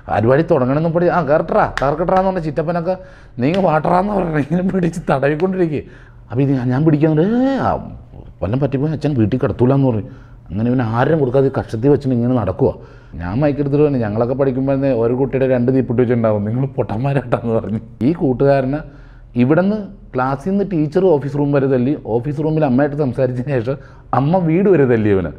പരിപാടി തുടങ്ങണമെന്ന് പഠി ആ കയറട്ടാ കയറക്കട്ടാന്ന് പറഞ്ഞ ചിറ്റപ്പനൊക്കെ നീങ്ങ വാട്ടറാന്ന് പറഞ്ഞ ഇങ്ങനെ പിടിച്ച് തടവിക്കൊണ്ടിരിക്കുക അപ്പോൾ ഇത് ഞാൻ പിടിക്കാന്ന് ഏ ആ, വല്ലതും പറ്റിപ്പോയി അച്ഛൻ വീട്ടിൽ കിടത്തൂല എന്ന് പറഞ്ഞു അങ്ങനെ പിന്നെ ആരും കൊടുക്കാതെ കഷ്ടത്തിൽ വെച്ചിട്ട് ഇങ്ങനെ നടക്കുക ഞാൻ മയക്കെടുത്തിട്ട് പറഞ്ഞു ഞങ്ങളൊക്കെ പഠിക്കുമ്പോൾ ഒരു കുട്ടിയുടെ രണ്ട് തീപ്പിട്ട് വെച്ചിട്ടുണ്ടാവും നിങ്ങൾ പൊട്ടന്മാരാട്ടാന്ന് പറഞ്ഞു ഈ കൂട്ടുകാരനെ ഇവിടുന്ന് ക്ലാസ്സിൽ നിന്ന് ടീച്ചർ ഓഫീസ് റൂം വരെ തല്ലി ഓഫീസ് റൂമിൽ അമ്മയായിട്ട് സംസാരിച്ചതിന് ശേഷം അമ്മ വീട് വരെ തല്ലി ഇവന്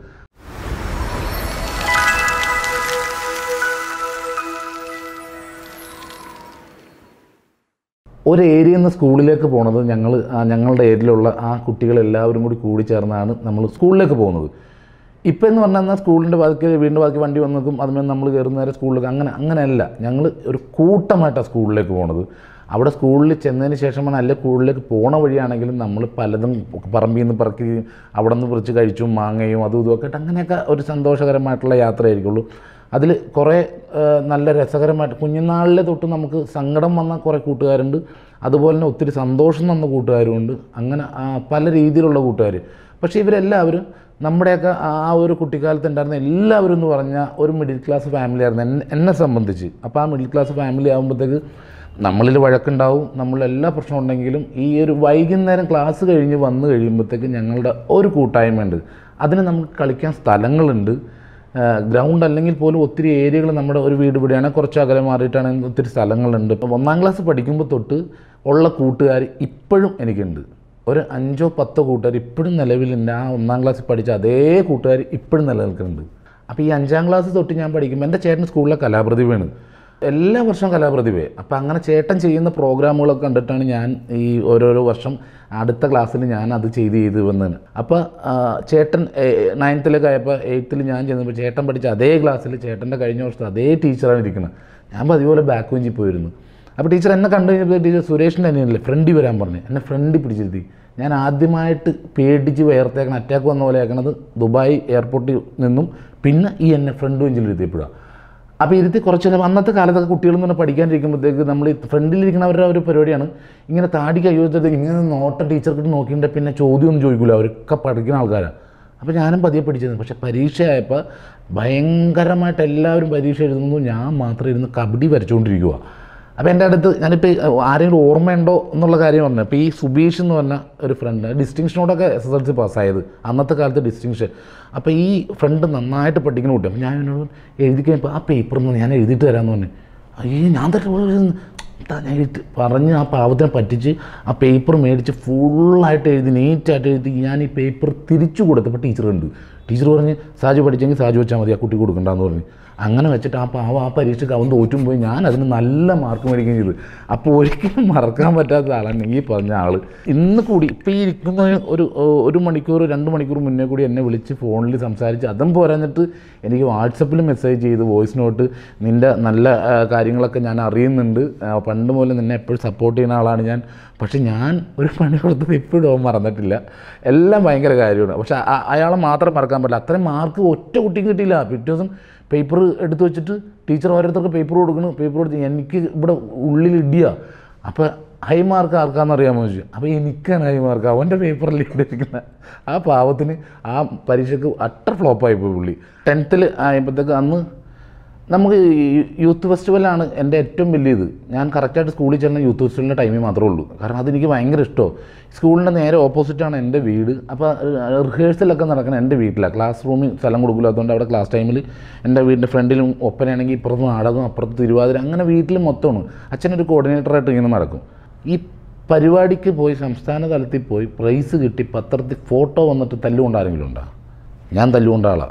ഒരു ഏരിയയിൽ നിന്ന് സ്കൂളിലേക്ക് പോകുന്നത് ഞങ്ങൾ ഞങ്ങളുടെ ഏരിയയിലുള്ള ആ കുട്ടികളെല്ലാവരും കൂടി കൂടി ചേർന്നാണ് നമ്മൾ സ്കൂളിലേക്ക് പോകുന്നത് ഇപ്പം എന്ന് പറഞ്ഞാൽ സ്കൂളിൻ്റെ ബാക്കി വീടിൻ്റെ ബാക്കി വണ്ടി വന്ന് നിൽക്കും അതുമേ നമ്മൾ കയറുന്ന നേരെ സ്കൂളിലേക്ക് അങ്ങനെ അങ്ങനെയല്ല ഞങ്ങൾ ഒരു കൂട്ടമായിട്ടാണ് സ്കൂളിലേക്ക് പോകുന്നത് അവിടെ സ്കൂളിൽ ചെന്നതിന് ശേഷമാണ് അല്ലെ സ്കൂളിലേക്ക് പോണ വഴിയാണെങ്കിലും നമ്മൾ പലതും പറമ്പിൽ നിന്ന് പറക്കി അവിടെ നിന്ന് പറിച്ച് കഴിച്ചും മാങ്ങയും അതും ഇതും ഒക്കെ ആയിട്ട് അങ്ങനെയൊക്കെ ഒരു സന്തോഷകരമായിട്ടുള്ള യാത്രയായിരിക്കുള്ളൂ അതിൽ കുറേ ആ, നല്ല രസകരമായിട്ട് കുഞ്ഞുനാളിലെ തൊട്ട് നമുക്ക് സങ്കടം വന്ന കുറേ കൂട്ടുകാരുണ്ട് അതുപോലെ തന്നെ ഒത്തിരി സന്തോഷം തന്ന കൂട്ടുകാരുമുണ്ട് അങ്ങനെ ആ, പല രീതിയിലുള്ള കൂട്ടുകാർ പക്ഷേ ഇവരെല്ലാവരും നമ്മുടെയൊക്കെ ആ ഒരു കുട്ടിക്കാലത്ത് ഉണ്ടായിരുന്ന എല്ലാവരും എന്ന് പറഞ്ഞാൽ ഒരു മിഡിൽ ക്ലാസ് ഫാമിലി ആയിരുന്നു എന്നെ എന്നെ സംബന്ധിച്ച് അപ്പോൾ ആ മിഡിൽ ക്ലാസ് ഫാമിലി ആകുമ്പോഴത്തേക്ക് നമ്മളിൽ വഴക്കുണ്ടാവും നമ്മൾ എല്ലാ പ്രശ്നം ഉണ്ടെങ്കിലും ഈ ഒരു വൈകുന്നേരം ക്ലാസ് കഴിഞ്ഞ് വന്നു കഴിയുമ്പോഴത്തേക്ക് ഞങ്ങളുടെ ഒരു കൂട്ടായ്മയുണ്ട് അതിന് നമുക്ക് കളിക്കാൻ സ്ഥലങ്ങളുണ്ട് ഗ്രൗണ്ട് അല്ലെങ്കിൽ പോലും ഒത്തിരി ഏരിയകൾ നമ്മുടെ ഒരു വീട് ഇവിടെയാണ് കുറച്ച് അകലെ മാറിയിട്ടാണെങ്കിൽ ഒത്തിരി സ്ഥലങ്ങളുണ്ട് ഇപ്പം ഒന്നാം ക്ലാസ് പഠിക്കുമ്പോൾ തൊട്ട് ഉള്ള കൂട്ടുകാർ ഇപ്പോഴും എനിക്കുണ്ട് ഒരു അഞ്ചോ പത്തോ കൂട്ടുകാർ ഇപ്പോഴും നിലവിലുണ്ട് ആ ഒന്നാം ക്ലാസ്സിൽ പഠിച്ച അതേ കൂട്ടുകാർ ഇപ്പോഴും നിലനിൽക്കുന്നുണ്ട് അപ്പോൾ ഈ അഞ്ചാം ക്ലാസ് തൊട്ട് ഞാൻ പഠിക്കുമ്പോൾ എൻ്റെ ചേട്ടൻ സ്കൂളിലെ കലാപ്രതിഭയാണ് എല്ലാ വർഷവും കലാപ്രതിഭയെ അപ്പോൾ അങ്ങനെ ചേട്ടൻ ചെയ്യുന്ന പ്രോഗ്രാമുകളൊക്കെ കണ്ടിട്ടാണ് ഞാൻ ഈ ഓരോരോ വർഷം അടുത്ത ക്ലാസ്സിൽ ഞാൻ അത് ചെയ്ത് ചെയ്ത് വന്നതാണ് അപ്പോൾ ആ, ചേട്ടൻ നയൻത്തിലൊക്കെ ആയപ്പോൾ എയ്ത്തിൽ ഞാൻ ചെന്നപ്പോൾ ചേട്ടൻ പഠിച്ച അതേ ക്ലാസ്സിൽ ചേട്ടൻ്റെ കഴിഞ്ഞ വർഷത്തെ അതേ ടീച്ചറാണ് ഇരിക്കുന്നത് ഞാൻ അപ്പോൾ അതുപോലെ ബാക്ക് ബെഞ്ചിൽ പോയിരുന്നു അപ്പോൾ ടീച്ചർ എന്നെ കണ്ടു കഴിഞ്ഞപ്പോൾ ടീച്ചർ സുരേഷിൻ്റെ അനിയനല്ലേ ഫ്രണ്ടിൽ വരാൻ പറഞ്ഞു എന്നെ ഫ്രണ്ടിൽ പിടിച്ചിരുത്തി ഞാൻ ആദ്യമായിട്ട് പേടിച്ച് വേർത്തേക്കണം അറ്റാക്ക് വന്ന പോലെ ആക്കണത് ദുബായ് എയർപോർട്ടിൽ നിന്നും പിന്നെ ഈ എന്നെ ഫ്രണ്ട് ബെഞ്ചിൽ ഇരുത്തിയപ്പോഴാണ് അപ്പോൾ ഇരുത്തി കുറച്ച് നേരം അന്നത്തെ കാലത്തൊക്കെ കുട്ടികൾ എന്ന് പറഞ്ഞാൽ പഠിക്കാനിരിക്കുമ്പോഴത്തേക്ക് നമ്മൾ ഈ ഫ്രണ്ടിലിരിക്കുന്നവരുടെ ഒരു പരിപാടിയാണ് ഇങ്ങനെ താടി കൈ വെച്ചിട്ട് ഇങ്ങനെ നോട്ട ടീച്ചർക്ക് നോക്കിയിട്ട് പിന്നെ ചോദ്യമൊന്നും ചോദിക്കില്ല അവരൊക്കെ പഠിക്കുന്ന ആൾക്കാരാണ് അപ്പോൾ ഞാനും പതിയെ പഠിച്ചിരുന്നു പക്ഷേ പരീക്ഷയായപ്പോൾ ഭയങ്കരമായിട്ട് എല്ലാവരും പരീക്ഷ എഴുതുന്നു ഞാൻ മാത്രം ഇരുന്ന് കബഡി വരച്ചുകൊണ്ടിരിക്കുക അപ്പോൾ എൻ്റെ അടുത്ത് ഞാനിപ്പോൾ ആരെങ്കിലും ഓർമ്മയുണ്ടോ എന്നുള്ള കാര്യം പറഞ്ഞു അപ്പോൾ ഈ സുബീഷ് എന്ന് പറഞ്ഞ ഒരു ഫ്രണ്ട് ഡിസ്റ്റിങ്ഷനോടൊക്കെ എസ് എസ് എൽ സി പാസ്സായത് അന്നത്തെ കാലത്ത് ഡിസ്റ്റിങ്ഷൻ അപ്പോൾ ഈ ഫ്രണ്ട് നന്നായിട്ട് പഠിക്കുന്ന കുട്ടി അപ്പോൾ ഞാൻ എന്നോട് എഴുതി കഴിഞ്ഞപ്പോൾ ആ പേപ്പർ ഒന്ന് ഞാൻ എഴുതിയിട്ട് തരാമെന്ന് പറഞ്ഞു അയ്യോ ഞാൻ തന്നെ എന്താ ഞാൻ എഴുതി പറഞ്ഞ് ആ പാവത്തിനെ പറ്റിച്ച് ആ പേപ്പർ മേടിച്ച് ഫുള്ളായിട്ട് എഴുതി നീറ്റായിട്ട് എഴുതി ഞാൻ ഈ പേപ്പർ തിരിച്ചു കൊടുത്തപ്പോൾ ടീച്ചർ ഉണ്ട് ടീച്ചർ പറഞ്ഞ് സാജു പഠിച്ചെങ്കിൽ സാജു വെച്ചാൽ മതി ആ കുട്ടി കൊടുക്കണ്ടെന്ന് പറഞ്ഞു അങ്ങനെ വെച്ചിട്ട് ആ പാവം ആ പരീക്ഷയ്ക്ക് അവൻ തോറ്റും പോയി ഞാൻ അതിന് നല്ല മാർക്ക് മേടിക്കുകയും ചെയ്തു അപ്പോൾ ഒരിക്കലും മറക്കാൻ പറ്റാത്ത ആളാണ് ഈ പറഞ്ഞ ആൾ ഇന്ന് കൂടി ഇപ്പോൾ ഈ ഇരിക്കുന്ന ഒരു ഒരു മണിക്കൂർ രണ്ട് മണിക്കൂർ മുന്നേ കൂടി എന്നെ വിളിച്ച് ഫോണിൽ സംസാരിച്ച് അതും പോരാഞ്ഞിട്ട് എനിക്ക് വാട്സപ്പിൽ മെസ്സേജ് ചെയ്ത് വോയിസ് നോട്ട് നിൻ്റെ നല്ല ആ, കാര്യങ്ങളൊക്കെ ഞാൻ അറിയുന്നുണ്ട് ആ, പണ്ട് മുതൽ നിന്നെ എപ്പോഴും സപ്പോർട്ട് ചെയ്യുന്ന ആളാണ് ഞാൻ പക്ഷെ ഞാൻ ഒരു പണി കൊടുത്തത് ഇപ്പോഴും അവൻ മറന്നിട്ടില്ല എല്ലാം ഭയങ്കര കാര്യമാണ് പക്ഷെ ആ- അയാളെ മാത്രം മറക്കാൻ പറ്റില്ല അത്രയും മാർക്ക് ഒറ്റ കുട്ടിക്ക് കിട്ടിയില്ല പിറ്റേ ദിവസം പേപ്പർ എടുത്ത് വെച്ചിട്ട് ടീച്ചർ ഓരോരുത്തർക്ക് പേപ്പർ കൊടുക്കണം പേപ്പർ കൊടുത്ത് എനിക്ക് ഇവിടെ ഉള്ളിൽ ഇടിയ അപ്പോൾ ഹൈ മാർക്ക് ആർക്കാന്ന് അറിയാമോ ചോദിച്ചു അപ്പോൾ എനിക്കാണ് ഹൈ മാർക്ക് അവൻ്റെ പേപ്പറിൽ ഇട്ടിരിക്കുന്ന ആ പാവത്തിന് ആ പരീക്ഷയ്ക്ക് അട്ടർ ഫ്ലോപ്പായി പോയി പുള്ളി ടെൻത്തിൽ ആയപ്പോഴത്തേക്ക് അന്ന് നമുക്ക് ഈ യൂത്ത് ഫെസ്റ്റിവലാണ് എൻ്റെ ഏറ്റവും വലിയ ഇത് ഞാൻ കറക്റ്റായിട്ട് സ്കൂളിൽ ചെല്ലുന്ന യൂത്ത് ഫെസ്റ്റിവലിൻ്റെ ടൈമിൽ മാത്രമേ ഉള്ളൂ കാരണം അതെനിക്ക് ഭയങ്കര ഇഷ്ടമാണ് സ്കൂളിൻ്റെ നേരെ ഓപ്പോസിറ്റാണ് എൻ്റെ വീട് അപ്പോൾ റിഹേഴ്സലൊക്കെ നടക്കുന്നത് എൻ്റെ വീട്ടിലാണ് ക്ലാസ് റൂമിൽ സ്ഥലം കൊടുക്കില്ല അതുകൊണ്ട് അവിടെ ക്ലാസ് ടൈമിൽ എൻ്റെ വീടിൻ്റെ ഫ്രണ്ടിലും ഒപ്പനയാണെങ്കിൽ ഇപ്പുറത്ത് നാടകം അപ്പുറത്ത് തിരുവാതിര അങ്ങനെ വീട്ടിൽ മൊത്തമാണ് അച്ഛനൊരു കോർഡിനേറ്ററായിട്ട് ഇങ്ങനെ നടക്കും ഈ പരിപാടിക്ക് പോയി സംസ്ഥാന തലത്തിൽ പോയി പ്രൈസ് കിട്ടി പത്രത്തിൽ ഫോട്ടോ വന്നിട്ട് തല്ലുകൊണ്ട് ആരെങ്കിലും ഉണ്ടോ ഞാൻ തല്ലുകൊണ്ട ആളാണ്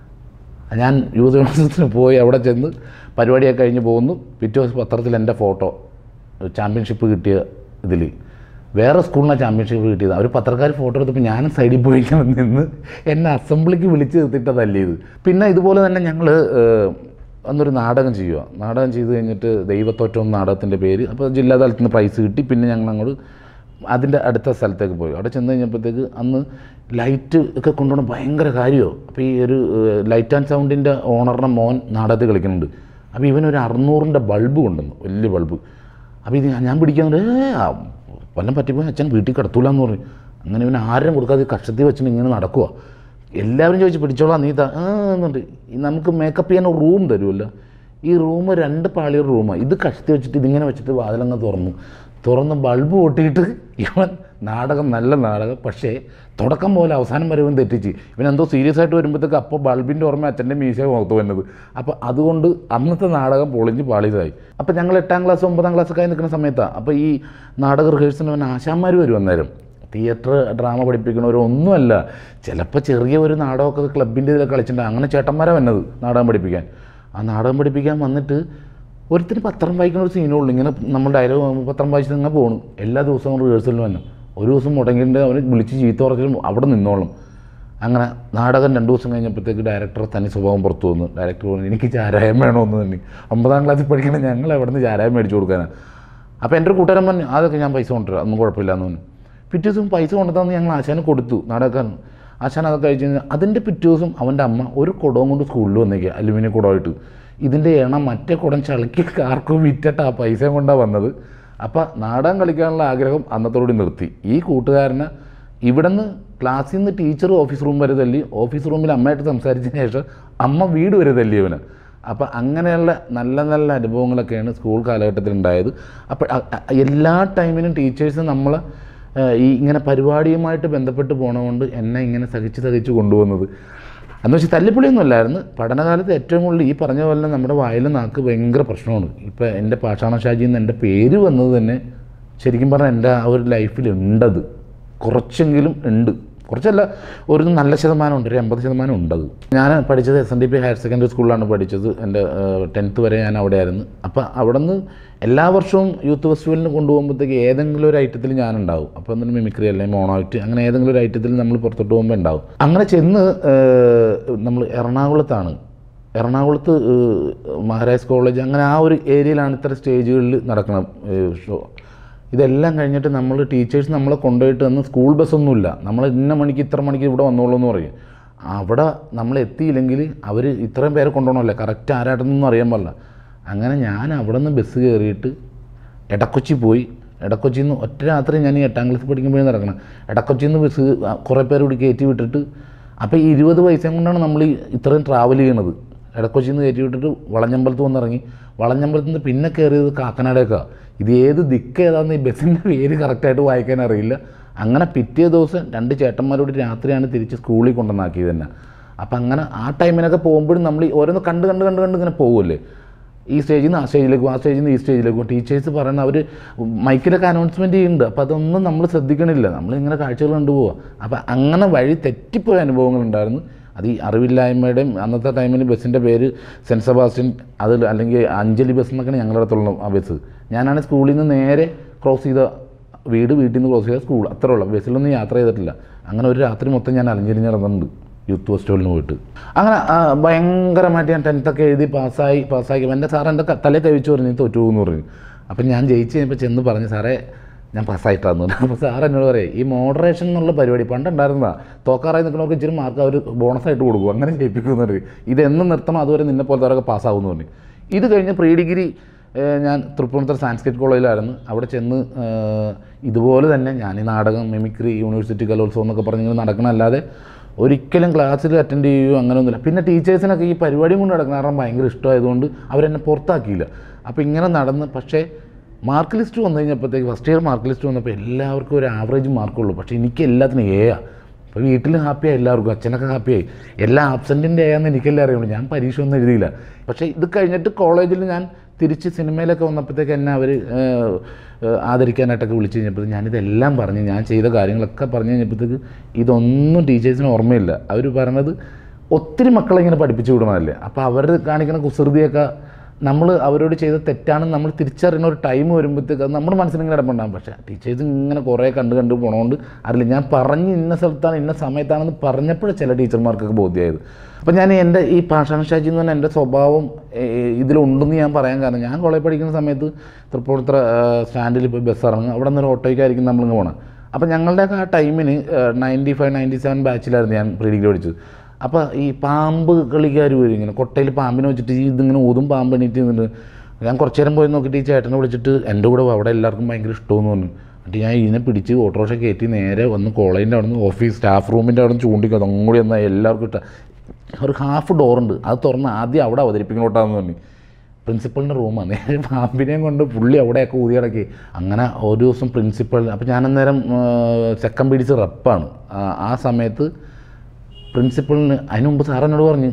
ഞാൻ യൂത്ത് യൂണിവേഴ്സിറ്റിന് പോയി അവിടെ ചെന്ന് പരിപാടിയൊക്കെ കഴിഞ്ഞ് പോകുന്നു പിറ്റേ ദിവസം പത്രത്തിൽ എൻ്റെ ഫോട്ടോ ചാമ്പ്യൻഷിപ്പ് കിട്ടിയ ഇതിൽ വേറെ സ്കൂളിനാണ് ചാമ്പ്യൻഷിപ്പ് കിട്ടിയത് അവർ പത്രക്കാർ ഫോട്ടോ എടുത്തപ്പോൾ ഞാനും സൈഡിൽ പോയി ഇങ്ങനെ നിന്ന് എന്നെ അസംബ്ലിക്ക് വിളിച്ച് നിർത്തിയിട്ടാണ് തല്ലിയത് പിന്നെ ഇതുപോലെ തന്നെ ഞങ്ങൾ അന്നൊരു നാടകം ചെയ്യുക നാടകം ചെയ്ത് കഴിഞ്ഞിട്ട് ദൈവത്തോറ്റം നാടകത്തിൻ്റെ പേര് അപ്പോൾ ജില്ലാ തലത്തിൽ നിന്ന് പ്രൈസ് കിട്ടി പിന്നെ ഞങ്ങൾ അങ്ങോട്ട് അതിൻ്റെ അടുത്ത സ്ഥലത്തേക്ക് പോയി അവിടെ ചെന്ന് കഴിഞ്ഞപ്പോഴത്തേക്ക് അന്ന് ലൈറ്റ് ഒക്കെ കൊണ്ടുപോകണം ഭയങ്കര കാര്യമോ അപ്പോൾ ഈ ഒരു ഏഹ്, ലൈറ്റ് ആൻഡ് സൗണ്ടിൻ്റെ ഓണറിൻ്റെ മോൻ നാടകത്തിൽ കളിക്കുന്നുണ്ട് അപ്പോൾ ഇവനൊരു അറുന്നൂറിൻ്റെ ബൾബ് കൊണ്ടുവന്നു വലിയ ബൾബ് അപ്പോൾ ഇത് ഞാൻ പിടിക്കാൻ ഏ ആ വല്ലതും പറ്റിപ്പോയി അച്ഛൻ വീട്ടിൽ കിടത്തൂല എന്ന് പറഞ്ഞു അങ്ങനെ ഇവൻ ആരും കൊടുക്കാതെ കഷ്ടത്തിൽ വെച്ചിട്ട് ഇങ്ങനെ നടക്കുക എല്ലാവരും ചോദിച്ചു പിടിച്ചോളാം നീ താ ആ എന്നുണ്ട് ഈ നമുക്ക് മേക്കപ്പ് ചെയ്യാൻ ഒരു റൂം തരുമല്ലോ ഈ റൂം രണ്ട് പാളിയൊരു റൂമാണ് ഇത് കഷ്ടി വെച്ചിട്ട് ഇതിങ്ങനെ വെച്ചിട്ട് വാതിലങ്ങ് തുറന്നു തുറന്ന് ബൾബ് പൊട്ടിയിട്ട് ഇവൻ നാടകം നല്ല നാടകം പക്ഷേ തുടക്കം പോലെ അവസാനം വരെ ഇവൻ തെറ്റിച്ച് ഇവൻ എന്തോ സീരിയസ് ആയിട്ട് വരുമ്പോഴത്തേക്ക് അപ്പോൾ ബൾബിൻ്റെ ഓർമ്മ അച്ഛൻ്റെ മീശ മുഖത്ത് വന്നത് അപ്പോൾ അതുകൊണ്ട് അന്നത്തെ നാടകം പൊളിഞ്ഞ് പാളിയതായി അപ്പോൾ ഞങ്ങൾ എട്ടാം ക്ലാസ് ഒമ്പതാം ക്ലാസ് ഒക്കെ ആയി നിൽക്കുന്ന സമയത്താണ് അപ്പോൾ ഈ നാടക റിഹേഴ്സലിന് അവൻ ആശാന്മാർ വരും അന്നേരം തിയേറ്റർ ഡ്രാമ പഠിപ്പിക്കണവരൊന്നുമല്ല ചിലപ്പോൾ ചെറിയ ഒരു നാടകമൊക്കെ ക്ലബിൻ്റെ ഇതിൽ കളിച്ചിട്ടുണ്ട് അങ്ങനെ ചേട്ടന്മാരാണ് വന്നത് നാടകം പഠിപ്പിക്കാൻ ആ നാടകം പഠിപ്പിക്കാൻ വന്നിട്ട് ഒരുത്തിന് പത്രം വായിക്കുന്ന ഒരു സീനേ ഉള്ളൂ ഇങ്ങനെ നമ്മൾ ഡയലോഗ് പത്രം വായിച്ചിട്ട് ഇങ്ങനെ പോകണം എല്ലാ ദിവസവും റിഹേഴ്സലിന് വന്നു ഒരു ദിവസം മുടങ്ങിയിട്ട് അവന് വിളിച്ച് ചീത്ത പറഞ്ഞാലും അവിടെ നിന്നോളും അങ്ങനെ നാടകം രണ്ട് ദിവസം കഴിഞ്ഞപ്പോഴത്തേക്ക് ഡയറക്ടർ തനി സ്വഭാവം പുറത്തു വന്നു ഡയറക്ടർ പറഞ്ഞു എനിക്ക് ചാരായം വേണമെന്ന് തന്നെ ഒമ്പതാം ക്ലാസ്സിൽ പഠിക്കണ ഞങ്ങൾ എവിടെ നിന്ന് ചാരായം മേടിച്ചു കൊടുക്കാനാണ് അപ്പോൾ എൻ്റെ ഒരു കൂട്ടുകാരൻ പറഞ്ഞു അതൊക്കെ ഞാൻ പൈസ കൊണ്ടുവരാം ഒന്നും കുഴപ്പമില്ല എന്ന് പറഞ്ഞു പിറ്റേ ദിവസം പൈസ കൊണ്ടുതന്ന് ഞങ്ങൾ ആശാന് കൊടുത്തു നാടകക്കാരൻ ആശാൻ അതൊക്കെ കഴിച്ച് കഴിഞ്ഞാൽ അതിൻ്റെ പിറ്റേ ദിവസം അവൻ്റെ അമ്മ ഒരു കുടവും കൊണ്ട് സ്കൂളിൽ വന്നേക്കുക അലുമിനിയം കുടമായിട്ട് ഇതിൻ്റെ എണ്ണം മറ്റേ കുടം ചളുക്കി ആർക്കും വിറ്റിട്ട് ആ പൈസ കൊണ്ടാണ് വന്നത് അപ്പോൾ നാടകം കളിക്കാനുള്ള ആഗ്രഹം അന്നത്തോടുകൂടി നിർത്തി ഈ കൂട്ടുകാരനെ ഇവിടുന്ന് ക്ലാസ്സിൽ നിന്ന് ടീച്ചർ ഓഫീസ് റൂം വരെ തല്ലി ഓഫീസ് റൂമിൽ അമ്മയായിട്ട് സംസാരിച്ചതിന് ശേഷം അമ്മ വീട് വരെ തല്ലി ഇവന് അപ്പോൾ അങ്ങനെയുള്ള നല്ല നല്ല അനുഭവങ്ങളൊക്കെയാണ് സ്കൂൾ കാലഘട്ടത്തിൽ ഉണ്ടായത് അപ്പോൾ അ- അ- എല്ലാ ടൈമിനും ടീച്ചേഴ്സ് നമ്മളെ ഏഹ്, ഈ ഇങ്ങനെ പരിപാടിയുമായിട്ട് ബന്ധപ്പെട്ട് പോണതുകൊണ്ട് എന്നെ ഇങ്ങനെ സഹിച്ച് സഹിച്ച് കൊണ്ടുപോകുന്നത് എന്ന് വെച്ചാൽ തല്ലിപ്പൊളിയൊന്നും അല്ലായിരുന്നു പഠനകാലത്ത് ഏറ്റവും കൂടുതൽ ഈ പറഞ്ഞ പോലെ നമ്മുടെ വായിലെ നാക്ക് ഭയങ്കര പ്രശ്നമാണ് ഇപ്പോൾ എൻ്റെ പാഷാണ ഷാജി എന്ന് എൻ്റെ പേര് വന്നത് തന്നെ ശരിക്കും പറഞ്ഞാൽ എൻ്റെ ആ ഒരു ലൈഫിൽ ഉണ്ടത് കുറച്ചെങ്കിലും ഉണ്ട് കുറച്ചല്ല ഒരു നല്ല ശതമാനം ഉണ്ട് ഒരു എൺപത് ശതമാനം ഉണ്ടത് ഞാൻ പഠിച്ചത് S N D P higher secondary സ്കൂളിലാണ് പഠിച്ചത് എൻ്റെ ടെൻത്ത് വരെ ഞാൻ അവിടെ ആയിരുന്നു അപ്പോൾ അവിടെ നിന്ന് എല്ലാ വർഷവും യൂത്ത് ഫെസ്റ്റിവലിന് കൊണ്ടുപോകുമ്പോഴത്തേക്ക് ഏതെങ്കിലും ഒരു ഐറ്റത്തിൽ ഞാനുണ്ടാവും അപ്പോൾ എന്തെങ്കിലും മിമിക്രി അല്ലെങ്കിൽ മോണോയിറ്റ് അങ്ങനെ ഏതെങ്കിലും ഒരു ഐറ്റത്തിൽ നമ്മൾ പുറത്തോട്ട് പോകുമ്പോൾ ഉണ്ടാവും അങ്ങനെ ചെന്ന് നമ്മൾ എറണാകുളത്താണ് എറണാകുളത്ത് ഏഹ്, മഹാരാജ് കോളേജ് അങ്ങനെ ആ ഒരു ഏരിയയിലാണ് ഇത്തരം സ്റ്റേജുകളിൽ നടക്കുന്ന ഏഹ്, ഷോ ഇതെല്ലാം കഴിഞ്ഞിട്ട് നമ്മൾ ടീച്ചേഴ്സ് നമ്മളെ കൊണ്ടുപോയിട്ട് അന്ന് സ്കൂൾ ബസ്സൊന്നുമില്ല നമ്മൾ ഇന്ന മണിക്ക് ഇത്ര മണിക്ക് ഇവിടെ വന്നോളൂ എന്ന് പറയും അവിടെ നമ്മൾ എത്തിയില്ലെങ്കിൽ അവർ ഇത്രയും പേരെ കൊണ്ടുപോകണമല്ലേ കറക്റ്റ് ആരാട്ടെന്നൊന്നും അറിയാൻ പാടില്ല അങ്ങനെ ഞാൻ അവിടെ നിന്ന് ബസ് കയറിയിട്ട് എടക്കൊച്ചി പോയി എടക്കൊച്ചിയിൽ നിന്ന് ഒറ്റ രാത്രി ഞാൻ ഈ എട്ടാം ക്ലാസ് പഠിക്കുമ്പോഴേ നടക്കണം എടക്കൊച്ചിയിൽ നിന്ന് ബസ് കുറേ പേര് കൂടി കയറ്റി വിട്ടിട്ട് അപ്പോൾ ഈ ഇരുപത് പൈസയും കൊണ്ടാണ് നമ്മൾ ഈ ഇത്രയും ട്രാവൽ ചെയ്യണത് എടക്കൊച്ചിയിൽ നിന്ന് കയറ്റി വിട്ടിട്ട് വളഞ്ഞമ്പലത്ത് വന്നിറങ്ങി വളഞ്ഞമ്പലത്ത് നിന്ന് പിന്നെ കയറിയത് കാക്കനാടേക്കാണ് ഇത് ഏത് ദിക്ക് ഏതാണെന്ന് ഈ ബസ്സിൻ്റെ പേര് കറക്റ്റായിട്ട് വായിക്കാൻ അറിയില്ല അങ്ങനെ പിറ്റേ ദിവസം രണ്ട് ചേട്ടന്മാരോട് രാത്രിയാണ് തിരിച്ച് സ്കൂളിൽ കൊണ്ടുവന്നാക്കിയത് തന്നെ അപ്പം അങ്ങനെ ആ ടൈമിനൊക്കെ പോകുമ്പോഴും നമ്മൾ ഈ ഓരോന്ന് കണ്ട് കണ്ട് കണ്ട് കണ്ട് ഇങ്ങനെ പോകുമല്ലേ ഈ സ്റ്റേജിൽ നിന്ന് ആ സ്റ്റേജിലേക്ക് പോകും ആ സ്റ്റേജിൽ നിന്ന് ഈ സ്റ്റേജിലേക്ക് പോകും ടീച്ചേഴ്സ് പറയുന്ന അവർ മൈക്കിലൊക്കെ അനൗൺസ്മെൻറ്റ് ചെയ്യുന്നുണ്ട് അപ്പോൾ അതൊന്നും നമ്മൾ ശ്രദ്ധിക്കണില്ല നമ്മളിങ്ങനെ കാഴ്ചകൾ കണ്ടുപോവുക അപ്പോൾ അങ്ങനെ വഴി തെറ്റിപ്പോയ അനുഭവങ്ങളുണ്ടായിരുന്നു അത് ഈ അറിവില്ലായ്മയുടെയും അന്നത്തെ ടൈമിൽ ബസ്സിൻ്റെ പേര് സെൻറ്റ് സെബാസ്റ്റ്യൻ അത് അല്ലെങ്കിൽ അഞ്ജലി ബസ് എന്നൊക്കെയാണ് ഞങ്ങളുടെ അടുത്തുള്ള ആ ബസ് ഞാനാണ് സ്കൂളിൽ നിന്ന് നേരെ ക്രോസ് ചെയ്ത വീട് വീട്ടിൽ നിന്ന് ക്രോസ് ചെയ്ത സ്കൂൾ അത്രേ ഉള്ളൂ ബസ്സിലൊന്നും യാത്ര ചെയ്തിട്ടില്ല അങ്ങനെ ഒരു രാത്രി മൊത്തം ഞാൻ അലഞ്ഞിരിഞ്ഞ് നടന്നിട്ടുണ്ട് യൂത്ത് ഫെസ്റ്റിവലിന് പോയിട്ട് അങ്ങനെ ആ, ഭയങ്കരമായിട്ട് ഞാൻ ടെൻത്തൊക്കെ എഴുതി പാസ്സായി പാസ്സാക്കി എൻ്റെ സാർ എൻ്റെ ക- തലേ കഴിച്ചു പറഞ്ഞു നീ തോറ്റു എന്ന് പറഞ്ഞു അപ്പം ഞാൻ ജയിച്ച് കഴിഞ്ഞപ്പോൾ ചെന്ന് പറഞ്ഞു സാറേ ഞാൻ പാസ്സായിട്ടാന്ന് പറഞ്ഞു അപ്പോൾ സാർ എന്നോട് പറയും ഈ മോഡറേഷൻ എന്നുള്ള പരിപാടി പണ്ടുണ്ടായിരുന്നതാ തോക്കാറായി നിൽക്കുന്നവർക്ക് ഇച്ചിരി മാർക്ക് അവർ ബോണസായിട്ട് കൊടുക്കും അങ്ങനെ ജയിപ്പിക്കുമെന്ന് പറയും ഇതെന്ന് നിർത്തണം അതുവരെ നിന്നെ പോലത്തെ പാസ്സാവുമെന്ന് പറഞ്ഞു ഇത് കഴിഞ്ഞ് പ്രീ ഡിഗ്രി ഏഹ് ഞാൻ തൃപ്പൂണിത്തുറ സാൻസ്ക്രിറ്റ് കോളേജിലായിരുന്നു അവിടെ ചെന്ന് ഏഹ് ഇതുപോലെ തന്നെ ഞാൻ ഈ നാടകം മിമിക്രി യൂണിവേഴ്സിറ്റി കലോത്സവം എന്നൊക്കെ പറഞ്ഞിങ്ങനെ നടക്കണമല്ലാതെ ഒരിക്കലും ക്ലാസ്സിൽ അറ്റൻഡ് ചെയ്യുകയോ അങ്ങനെയൊന്നുമില്ല പിന്നെ ടീച്ചേഴ്സിനൊക്കെ ഈ പരിപാടിയും കൊണ്ട് നടക്കുന്ന കാരണം ഭയങ്കര ഇഷ്ടമായതുകൊണ്ട് അവരെന്നെ പുറത്താക്കിയില്ല അപ്പോൾ ഇങ്ങനെ നടന്ന് പക്ഷേ മാർക്ക് ലിസ്റ്റ് വന്നു കഴിഞ്ഞപ്പോഴത്തേക്ക് ഫസ്റ്റ് ഇയർ മാർക്ക് ലിസ്റ്റ് വന്നപ്പോൾ എല്ലാവർക്കും ഒരു ആവറേജ് മാർക്കുള്ളൂ പക്ഷേ എനിക്ക് എല്ലാത്തിനും എ ആ അപ്പോൾ വീട്ടിൽ ഹാപ്പിയായി എല്ലാവർക്കും അച്ഛനൊക്കെ ഹാപ്പിയായി എല്ലാ ആബ്സെൻറ്റിൻ്റെ ആയെന്ന് എനിക്കെല്ലാം അറിയുള്ളൂ ഞാൻ പരീക്ഷ ഒന്നും എഴുതിയില്ല പക്ഷേ ഇത് കഴിഞ്ഞിട്ട് കോളേജിൽ ഞാൻ തിരിച്ച് സിനിമയിലൊക്കെ വന്നപ്പോഴത്തേക്ക് എന്നെ അവർ ആദരിക്കാനായിട്ടൊക്കെ വിളിച്ച് കഴിഞ്ഞപ്പോൾ ഞാനിതെല്ലാം പറഞ്ഞ് ഞാൻ ചെയ്ത കാര്യങ്ങളൊക്കെ പറഞ്ഞു കഴിഞ്ഞപ്പോഴത്തേക്ക് ഇതൊന്നും ടീച്ചേഴ്സിന് ഓർമ്മയില്ല അവർ പറഞ്ഞത് ഒത്തിരി മക്കളെ ഇങ്ങനെ പഠിപ്പിച്ചു വിടണമല്ലേ അപ്പോൾ അവർ കാണിക്കുന്ന കുസൃതിയൊക്കെ നമ്മൾ അവരോട് ചെയ്ത തെറ്റാണെന്ന് നമ്മൾ തിരിച്ചറിയുന്ന ഒരു ടൈം വരുമ്പോഴത്തേക്ക് അത് നമ്മുടെ മനസ്സിലിങ്ങനെ കിടപ്പുണ്ടാകും പക്ഷേ ടീച്ചേഴ്സ് ഇങ്ങനെ കുറേ കണ്ട് കണ്ട് പോണതുകൊണ്ട് അറിയില്ല ഞാൻ പറഞ്ഞ് ഇന്ന സ്ഥലത്താണ് ഇന്ന സമയത്താണെന്ന് പറഞ്ഞപ്പോഴേ ചില ടീച്ചർമാർക്കൊക്കെ ബോധ്യമായത് അപ്പോൾ ഞാൻ എൻ്റെ ഈ പാഷാണ ഷാജി എന്ന് പറഞ്ഞാൽ എൻ്റെ സ്വഭാവം ഏഹ്, ഇതിലുണ്ടെന്ന് ഞാൻ പറയാൻ കാരണം ഞാൻ കോളേജ് പഠിക്കുന്ന സമയത്ത് തൃപ്പൂണിത്തുറ സ്റ്റാൻഡിൽ പോയി ബസ് ഇറങ്ങും അവിടെ നിന്ന് ഒരു ഓട്ടോയ്ക്കായിരിക്കും നമ്മളിങ്ങ് പോകണം അപ്പോൾ ഞങ്ങളുടെയൊക്കെ ആ ടൈമിന് നയൻറ്റി ഫൈവ് നയൻറ്റി സെവൻ ബാച്ചിലായിരുന്നു ഞാൻ പ്രീ ഡിഗ്രി പഠിച്ചത് അപ്പോൾ ഈ പാമ്പ് കളിക്കാർ വരും ഇങ്ങനെ കൊട്ടയിൽ പാമ്പിനെ വെച്ചിട്ട് ഈ ഇതിങ്ങനെ ഊതും പാമ്പ് എണീറ്റ് നിന്നിട്ട് ഞാൻ കുറച്ച് നേരം പോയി നോക്കിയിട്ട് ഈ ചേട്ടനെ വിളിച്ചിട്ട് എൻ്റെ കൂടെ വാ, അവിടെ എല്ലാവർക്കും ഭയങ്കര ഇഷ്ടമെന്ന് പറഞ്ഞു എന്നിട്ട് ഞാൻ ഇതിനെ പിടിച്ച് ഓട്ടോറിക്ഷ കയറ്റി നേരെ വന്ന് കോളേജിൻ്റെ അവിടെ നിന്ന് ഓഫീസ് സ്റ്റാഫ് റൂമിൻ്റെ അവിടെ നിന്ന് ചൂണ്ടിക്കും അതും കൂടി എന്നാൽ എല്ലാവർക്കും ഇഷ്ടം ഒരു ഹാഫ് ഡോറുണ്ട് അത് തുറന്ന് ആദ്യം അവിടെ അവതരിപ്പിക്കണോട്ടാന്ന് പറഞ്ഞു പ്രിൻസിപ്പളിൻ്റെ റൂമാണ് നേരെ പാമ്പിനെയും കൊണ്ട് പുള്ളി അവിടെയൊക്കെ ഊതി കിടക്കി അങ്ങനെ ഒരു ദിവസം പ്രിൻസിപ്പൾ അപ്പോൾ ഞാൻ അന്നേരം സെക്കൻഡ് പിടിച്ച് റെപ്പാണ് ആ- ആ സമയത്ത് പ്രിൻസിപ്പളിന് അതിന് മുമ്പ് സാർ എന്നോട് പറഞ്ഞ്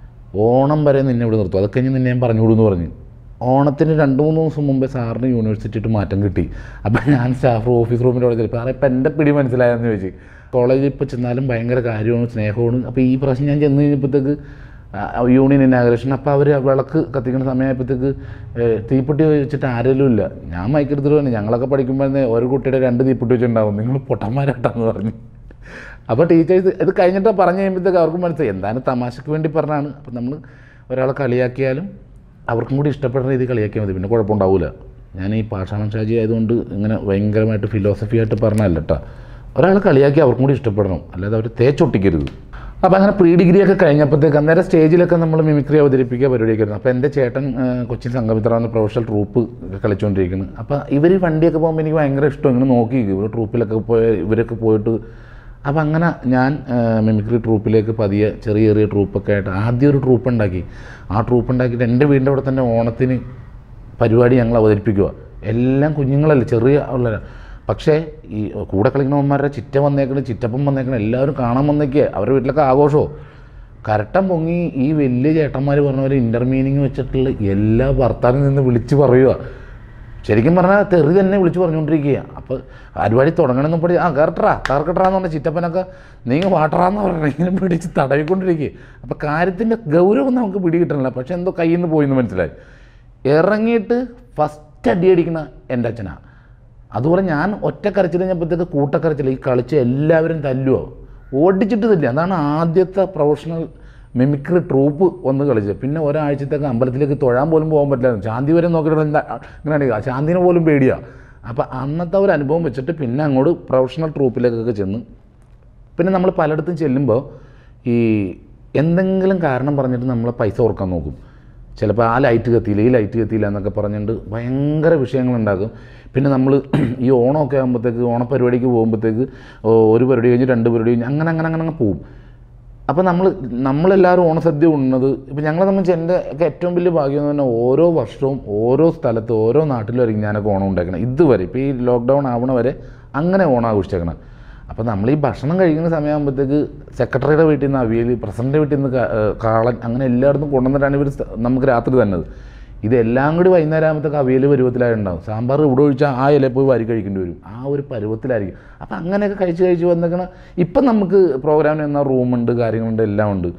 ഓണം വരെ നിന്നെ ഇവിടെ നിർത്തും അതൊക്കെ കഴിഞ്ഞ് നിന്നെ ഞാൻ പറഞ്ഞുകൊടു എന്ന് പറഞ്ഞു ഓണത്തിന് രണ്ട് മൂന്ന് ദിവസം മുമ്പേ സാറിന് യൂണിവേഴ്സിറ്റിയിട്ട് മാറ്റം കിട്ടി അപ്പം ഞാൻ സ്റ്റാഫ് ഓഫീസ് റൂമിൻ്റെ അവിടെ ചെല്ലും സാറേ ഇപ്പം എൻ്റെ പിടി മനസ്സിലായെന്ന് ചോദിച്ചു കോളേജിൽ ഇപ്പോൾ ചെന്നാലും ഭയങ്കര കാര്യമാണ് സ്നേഹമാണ് അപ്പോൾ ഈ പ്രാവശ്യം ഞാൻ ചെന്ന് കഴിഞ്ഞപ്പോഴത്തേക്ക് ആ, യൂണിയൻ ഇനാഗ്രേഷൻ അപ്പോൾ അവർ വിളക്ക് കത്തിക്കുന്ന സമയമായപ്പോഴത്തേക്ക് തീപ്പെട്ടി വെച്ചിട്ട് ആരെങ്കിലും ഇല്ല ഞാൻ മയക്കെടുത്തിട്ട് പറഞ്ഞു ഞങ്ങളൊക്കെ പഠിക്കുമ്പോൾ ഒരു കുട്ടിയുടെ രണ്ട് തീപ്പെട്ടി വെച്ചിട്ടുണ്ടാവും നിങ്ങൾ പൊട്ടന്മാരാട്ടാന്ന് പറഞ്ഞു അപ്പോൾ ടീച്ചേഴ്സ് ഇത് കഴിഞ്ഞിട്ട് പറഞ്ഞു കഴിയുമ്പോഴത്തേക്ക് അവർക്ക് മനസ്സിലായി എന്തായാലും തമാശക്ക് വേണ്ടി പറഞ്ഞാണ് അപ്പോൾ നമ്മൾ ഒരാളെ കളിയാക്കിയാലും അവർക്കും കൂടി ഇഷ്ടപ്പെടുന്ന രീതിയിൽ കളിയാക്കിയാൽ മതി പിന്നെ കുഴപ്പമുണ്ടാവില്ല ഞാൻ ഈ പാഷാണം ഷാജി ആയതുകൊണ്ട് ഇങ്ങനെ ഭയങ്കരമായിട്ട് ഫിലോസഫി ആയിട്ട് പറഞ്ഞല്ല കേട്ടോ ഒരാളെ കളിയാക്കി അവർക്കും കൂടി ഇഷ്ടപ്പെടണം അല്ലാതെ അവർ തേച്ചൊട്ടിക്കരുത് അപ്പോൾ അങ്ങനെ പ്രീ ഡിഗ്രി ഒക്കെ കഴിഞ്ഞപ്പോഴത്തേക്ക് അന്നേരം സ്റ്റേജിലൊക്കെ നമ്മൾ മിമിക്രി അവതരിപ്പിക്കുക പരിപാടിയൊക്കെ ആയിരുന്നു അപ്പോൾ എൻ്റെ ചേട്ടൻ ആ, കൊച്ചിൻ സംഘമിത്ര എന്ന പ്രൊഫഷണൽ ട്രൂപ്പ് കളിച്ചുകൊണ്ടിരിക്കുന്നു അപ്പോൾ ഇവർ വണ്ടിയൊക്കെ പോകുമ്പോൾ എനിക്ക് ഭയങ്കര ഇഷ്ടം ഇങ്ങനെ നോക്കി ഇവർ ട്രൂപ്പിലൊക്കെ പോയ ഇവരൊക്കെ പോയിട്ട് അപ്പോൾ അങ്ങനെ ഞാൻ ആ, മിമിക്രി ട്രൂപ്പിലേക്ക് പതിയെ ചെറിയ ചെറിയ ട്രൂപ്പൊക്കെ ആയിട്ട് ആദ്യം ഒരു ട്രൂപ്പ് ഉണ്ടാക്കി ആ ട്രൂപ്പ് ഉണ്ടാക്കിയിട്ട് എൻ്റെ വീടിൻ്റെ അവിടെ തന്നെ ഓണത്തിന് പരിപാടി ഞങ്ങൾ അവതരിപ്പിക്കുക എല്ലാം കുഞ്ഞുങ്ങളല്ലേ ചെറിയ ഉള്ള പക്ഷേ ഈ കൂടെ കളിക്കണവന്മാരുടെ ചിറ്റ വന്നേക്കണം ചിറ്റപ്പം വന്നേക്കണം എല്ലാവരും കാണാൻ വന്നേക്കുക അവരുടെ വീട്ടിലൊക്കെ ആഘോഷമോ കരട്ടം പൊങ്ങി ഈ വലിയ ചേട്ടന്മാർ പറഞ്ഞ പോലെ ഇൻ്റർമീനിങ് വെച്ചിട്ടുള്ള എല്ലാ ഭർത്താവിൽ നിന്ന് വിളിച്ച് പറയുക ശരിക്കും പറഞ്ഞാൽ തെറി തന്നെ വിളിച്ച് പറഞ്ഞുകൊണ്ടിരിക്കുക അപ്പോൾ പരിപാടി തുടങ്ങണമെന്ന് പഠി ആ കയറട്ടാ കയറക്കട്ടാന്ന് പറഞ്ഞ ചിറ്റപ്പനൊക്കെ നീ വാട്ടറാന്ന് പറഞ്ഞാൽ ഇങ്ങനെ പിടിച്ച് തടവിക്കൊണ്ടിരിക്കുക അപ്പോൾ കാര്യത്തിൻ്റെ ഗൗരവം നമുക്ക് പിടികിട്ടണില്ല പക്ഷെ എന്തോ കയ്യിൽ നിന്ന് പോയി എന്ന് മനസ്സിലായി ഇറങ്ങിയിട്ട് ഫസ്റ്റ് അടി അടിക്കണ എൻ്റെ അച്ഛനാണ് അതുപോലെ ഞാൻ ഒറ്റ കരച്ചിൽ കഴിഞ്ഞപ്പോഴത്തേക്ക് കൂട്ടക്കരച്ചിൽ ഈ കളിച്ച് എല്ലാവരും തല്ലുവോ ഓടിച്ചിട്ട് തല്ല അതാണ് ആദ്യത്തെ പ്രൊഫഷണൽ മിമിക്രി ട്രൂപ്പ് വന്ന് കളിച്ചത് പിന്നെ ഒരാഴ്ചത്തേക്ക് അമ്പലത്തിലേക്ക് തൊഴാൻ പോലും പോകാൻ പറ്റില്ല ശാന്തി വരെ നോക്കിയിട്ട് എന്താ ഇങ്ങനെ ശാന്തിനെ പോലും പേടിയാണ് അപ്പോൾ അന്നത്തെ ഒരു അനുഭവം വെച്ചിട്ട് പിന്നെ അങ്ങോട്ട് പ്രൊഫഷണൽ ട്രൂപ്പിലേക്കൊക്കെ ചെന്ന് പിന്നെ നമ്മൾ പലയിടത്തും ചെല്ലുമ്പോൾ ഈ എന്തെങ്കിലും കാരണം പറഞ്ഞിട്ട് നമ്മളെ പൈസ ഓർക്കാൻ നോക്കും ചിലപ്പോൾ ആ ലൈറ്റ് കത്തിയില്ല ഈ ലൈറ്റ് കത്തിയില്ല എന്നൊക്കെ പറഞ്ഞിട്ട് ഭയങ്കര വിഷയങ്ങളുണ്ടാക്കും പിന്നെ നമ്മൾ ഈ ഓണമൊക്കെ ആകുമ്പോഴത്തേക്ക് ഓണപ്പരിപാടിക്ക് പോകുമ്പോഴത്തേക്ക് ഓ, ഒരു പരിപാടി കഴിഞ്ഞ് രണ്ട് പരിപാടി കഴിഞ്ഞ് അങ്ങനെ അങ്ങനെ അങ്ങനെ അങ്ങ് പോവും അപ്പോൾ നമ്മൾ നമ്മളെല്ലാവരും ഓണസദ്യ ഉണ്ണുന്നത് ഇപ്പം ഞങ്ങളെ സംബന്ധിച്ച് എൻ്റെ ഒക്കെ ഏറ്റവും വലിയ ഭാഗ്യം എന്ന് പറഞ്ഞാൽ ഓരോ വർഷവും ഓരോ സ്ഥലത്ത് ഓരോ നാട്ടിലായിരിക്കും ഞാനൊക്കെ ഓണം ഉണ്ടാക്കണം ഇതുവരെ ഇപ്പോൾ ഈ ലോക്ക്ഡൗൺ ആവണ വരെ അങ്ങനെ ഓണം ആഘോഷിച്ചേക്കണം അപ്പോൾ നമ്മൾ ഈ ഭക്ഷണം കഴിക്കുന്ന സമയമാകുമ്പോഴത്തേക്ക് സെക്രട്ടറിയുടെ വീട്ടിൽ നിന്ന് അവിയൽ പ്രസിഡൻ്റെ വീട്ടിൽ നിന്ന് കാ- ഏഹ് കാളൻ അങ്ങനെ എല്ലായിടത്തും കൊണ്ടുവന്നിട്ടാണ് ഇവർ സ്ഥ- നമുക്ക് രാത്രി തന്നത് ഇതെല്ലാം കൂടി വൈകുന്നേരം ആകുമ്പോഴത്തേക്ക് അവിയൽ പരുവത്തിലായിട്ടുണ്ടാവും സാമ്പാർ ഇവിടെ ഒഴിച്ചാൽ ആ ഇല പോയി വാരി കഴിക്കേണ്ടി വരും ആ ഒരു പരുവത്തിലായിരിക്കും അപ്പം അങ്ങനെയൊക്കെ കഴിച്ച് കഴിച്ച് വന്നേക്കണ ഇപ്പം നമുക്ക് പ്രോഗ്രാമിന് എന്നാൽ റൂമുണ്ട് കാര്യങ്ങളുണ്ട് എല്ലാം ഉണ്ട്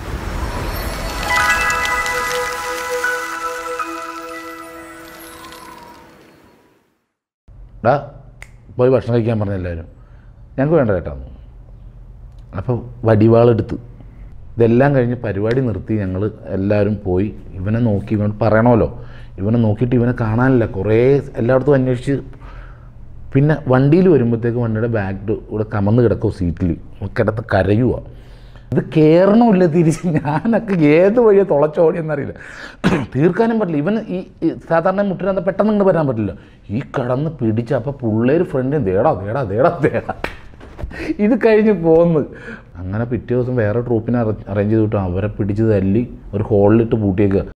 ഡാ പോയി ഭക്ഷണം കഴിക്കാൻ പറഞ്ഞ എല്ലാവരും ഞങ്ങൾക്ക് വേണ്ട കേട്ടോ അപ്പോൾ വടിവാളെടുത്ത് ഇതെല്ലാം കഴിഞ്ഞ് പരിപാടി നിർത്തി ഞങ്ങൾ എല്ലാവരും പോയി ഇവനെ നോക്കി ഇവൻ പറയണമല്ലോ ഇവനെ നോക്കിയിട്ട് ഇവനെ കാണാനില്ല കുറേ എല്ലായിടത്തും അന്വേഷിച്ച് പിന്നെ വണ്ടിയിൽ വരുമ്പോഴത്തേക്ക് വണ്ടിയുടെ ബാഗ് ഇവിടെ കമന്ന് കിടക്കും സീറ്റിൽ കിടന്ന് കരയുക ഇത് കയറണമില്ല തിരിച്ച് ഞാനൊക്കെ ഏത് വഴിയാണ് തുളച്ചോടിയെന്നറിയില്ല തീർക്കാനും പറ്റില്ല ഇവൻ ഈ ഈ സാധാരണ മുട്ടിനകത്ത് പെട്ടെന്ന് ഇങ്ങോട്ട് വരാൻ പറ്റില്ല ഈ കടന്ന് പിടിച്ച് അപ്പോൾ പിള്ളേർ ഫ്രണ്ട് ദേടാ ദേടാ ദേടാ ദേടാ ഇത് കഴിഞ്ഞ് പോന്ന് അങ്ങനെ പിറ്റേ ദിവസം വേറെ ട്രൂപ്പിനെ അറേഞ്ച് ചെയ്ത് വിട്ടു അവരെ പിടിച്ച് തല്ലി ഒരു ഹോളിലിട്ട് പൂട്ടിയേക്കുക